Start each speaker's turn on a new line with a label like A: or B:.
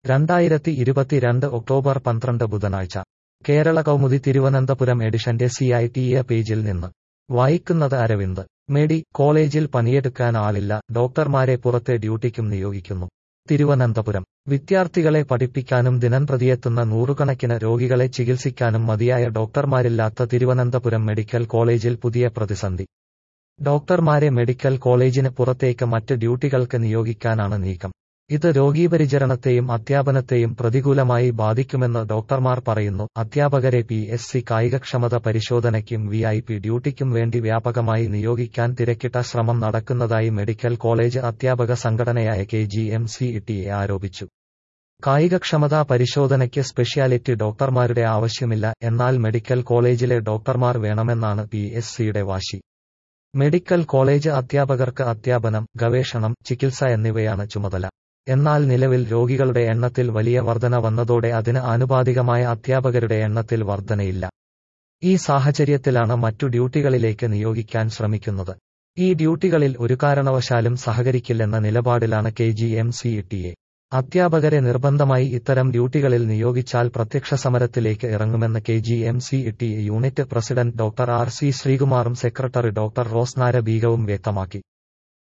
A: രണ്ടായിരത്തി ഇരുപത്തിരണ്ട് ഒക്ടോബർ പന്ത്രണ്ട് ബുധനാഴ്ച കേരള കൗമുദി തിരുവനന്തപുരം എഡിഷന്റെ സി ഐ ടി എ പേജിൽ നിന്ന് വായിക്കുന്നത് അരവിന്ദ് മെഡി കോളേജിൽ പണിയെടുക്കാൻ ആളില്ല ഡോക്ടർമാരെ പുറത്തെ ഡ്യൂട്ടിക്കും നിയോഗിക്കുന്നു തിരുവനന്തപുരം വിദ്യാർത്ഥികളെ പഠിപ്പിക്കാനും ദിനംപ്രതിയെത്തുന്ന നൂറുകണക്കിന് രോഗികളെ ചികിത്സിക്കാനും മതിയായ ഡോക്ടർമാരില്ലാത്ത തിരുവനന്തപുരം മെഡിക്കൽ കോളേജിൽ പുതിയ പ്രതിസന്ധി ഡോക്ടർമാരെ മെഡിക്കൽ കോളേജിന് പുറത്തേക്ക് മറ്റ് ഡ്യൂട്ടികൾക്ക് നിയോഗിക്കാനാണ് നീക്കം ഇത് രോഗീപരിചരണത്തെയും അധ്യാപനത്തെയും പ്രതികൂലമായി ബാധിക്കുമെന്ന് ഡോക്ടർമാർ പറയുന്നു അധ്യാപകരെ പി എസ് സി കായികക്ഷമത പരിശോധനയ്ക്കും വി ഐ പി ഡ്യൂട്ടിക്കും വേണ്ടി വ്യാപകമായി നിയോഗിക്കാൻ തിരക്കിട്ട ശ്രമം നടക്കുന്നതായി മെഡിക്കൽ കോളേജ് അധ്യാപക സംഘടനയായ K G M C T A ആരോപിച്ചു കായികക്ഷമതാ പരിശോധനയ്ക്ക് സ്പെഷ്യാലിറ്റി ഡോക്ടർമാരുടെ ആവശ്യമില്ല എന്നാൽ മെഡിക്കൽ കോളേജിലെ ഡോക്ടർമാർ വേണമെന്നാണ് പി എസ് സിയുടെ വാശി മെഡിക്കൽ കോളേജ് അധ്യാപകർക്ക് അധ്യാപനം ഗവേഷണം ചികിത്സ എന്നിവയാണ് ചുമതല എന്നാൽ നിലവിൽ രോഗികളുടെ എണ്ണത്തിൽ വലിയ വർധന വന്നതോടെ അതിന് ആനുപാതികമായ അധ്യാപകരുടെ എണ്ണത്തിൽ വർധനയില്ല ഈ സാഹചര്യത്തിലാണ് മറ്റു ഡ്യൂട്ടികളിലേക്ക് നിയോഗിക്കാൻ ശ്രമിക്കുന്നത് ഈ ഡ്യൂട്ടികളിൽ ഒരു കാരണവശാലും സഹകരിക്കില്ലെന്ന നിലപാടിലാണ് K G M C T A അധ്യാപകരെ നിർബന്ധമായി ഇത്തരം ഡ്യൂട്ടികളിൽ നിയോഗിച്ചാൽ പ്രത്യക്ഷ സമരത്തിലേക്ക് ഇറങ്ങുമെന്ന് K G M C T unit president doctor R C ശ്രീകുമാറും സെക്രട്ടറി ഡോക്ടർ റോസ്നാര ബീഗവും വ്യക്തമാക്കി